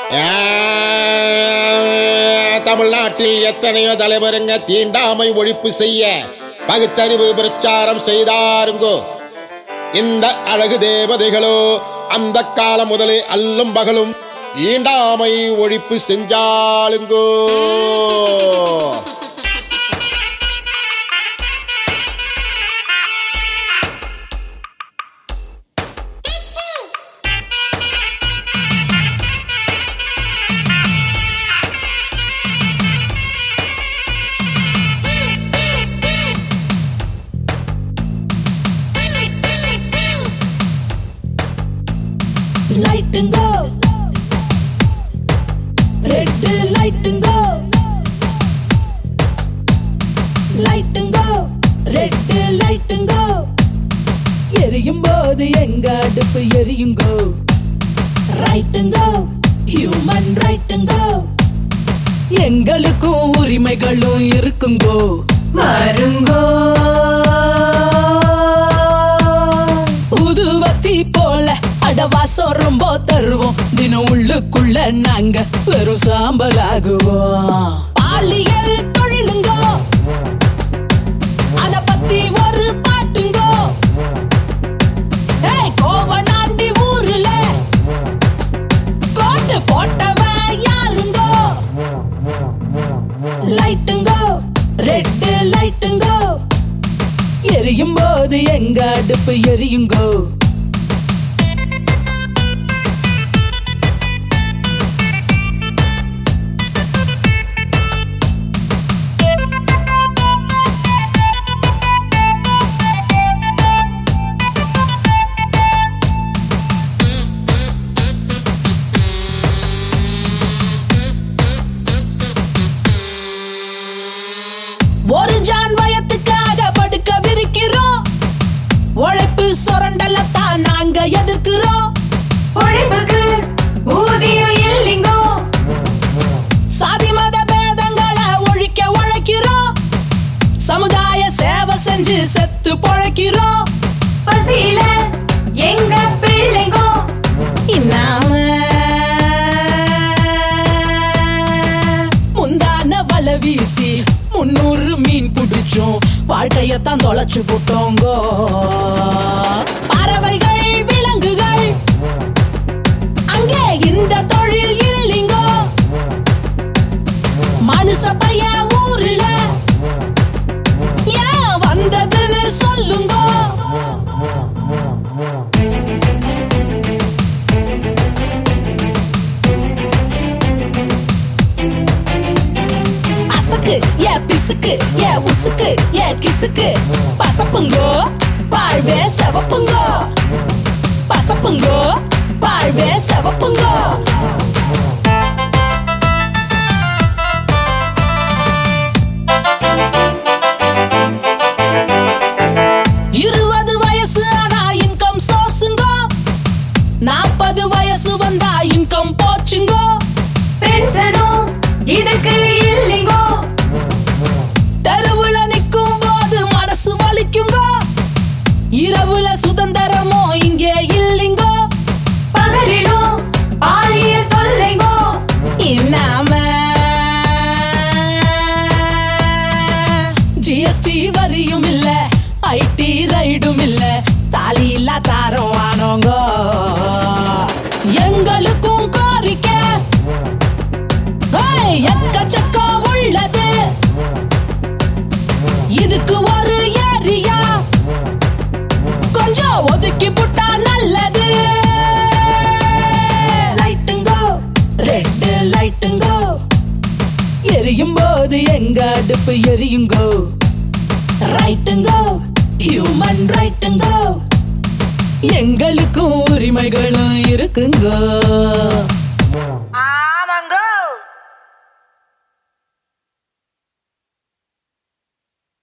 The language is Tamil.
தமிழ்நாட்டில் எத்தனையோ தலைவருங்க தீண்டாமை ஒழிப்பு செய்ய பகுத்தறிவு பிரச்சாரம் செய்தாருங்கோ இந்த அழகு தேவதைகளோ அந்த காலம் முதலே அல்லும் பகலும் ஈண்டாமை ஒழிப்பு செஞ்சாலுங்கோ லைட்டுங்கோ ரெட் லைட்டுங்கோ லைட்டுங்கோ ரெட் லைட்டுங்கோ எரியும் போது எங்க அடுப்பு எரியுங்கோ ரைட்டுங்கோ ஹியூமன் ரைட்டுங்கோ எங்களுக்கும் உரிமைகளும் இருக்குங்கோ மருங்கோ ஊதுவத்தி போல அடவாசம் ரொம்ப தருவோம் தினம் உள்ளுக்குள்ள நாங்க வெறும் சாம்பல் ஆகுவோம் பாலியல் தொழிலுங்கோ அத பத்தி ஒரு பாட்டுங்கோ ஏய் கோவனாண்டி ஊருல கோட்டு போட்டவன் யாருங்கோ லைட்டுங்கோ ரெட் லைட்டுங்கோ எரியும் போது எங்க அடுப்பு எரியுங்கோ ஒரு ஜான் வயத்துக்காக படுக்க விரிக்கிறோம் உழைப்பு சுரண்டலத்தான் நாங்க எதிர்க்கிறோம் உழைப்புக்கு ஊதியம் இல்லைங்கோ சாதி மத பேதங்களை ஒழிக்க உழைக்கிறோம் சமுதாய சேவை செஞ்சு செத்து பொழைக்கிறோம் பசியில எங்க பிள்ளைங்கோ இன்னாம முந்தான வலை வீசி முன்னூறு மீன் பிடிச்சோம் வாழ்க்கையத்தான் தொலைச்சு போட்டோங்கோ பறவைகள் விலங்குகள் அங்கே இந்த தொழில் இல்லைங்கோ மனுஷ பையன் ஊருல ஏன் வந்ததுன்னு சொல்லுங்கோ அசக்கு ஏ பிசுக்கு ஏ உசுக்கு ஏ கிசுக்கு பசப்புங்கோ வாழ்வே செவப்புங்கோ பசப்புங்கோ வாழ்வே செவப்புங்கோ இருபது வயசு ஆனா இன்கம் சோர்ஸுங்கோ நாற்பது வயசு வந்தா இன்கம் போச்சுங்கோ பென்ஷனும் இதுக்கு இல்லைங்கோ தெருவுல நிக்கும் போது மனசு வலிக்குங்கோ இரவுல சுதந்திரமோ இங்கே இல்லைங்கோ பகலிலும் பாலியல் தொல்லைங்கோ இன்னாம ஜிஎஸ்டி வரியும் இல்ல ஐடி ரைடும் இல்ல தாலி இல்ல தாரம் வானோங்கோ எங்களுக்கும் கோரிக்கை ஏய், எக்கச்சக்கம் உள்ளது இதுக்கு ஒரு ஏரியா கொஞ்சம் ஒதுக்கி புட்டா நல்லது லைட்டுங்கோ ரெட் லைட்டுங்கோ எரியும் போது எங்க அடுப்பு எரியுங்கோ ரைட்டுங்கோ ஹியூமன் ரைட்டுங்கோ எங்களுக்கும் உரிமைகளும் இருக்குங்கோ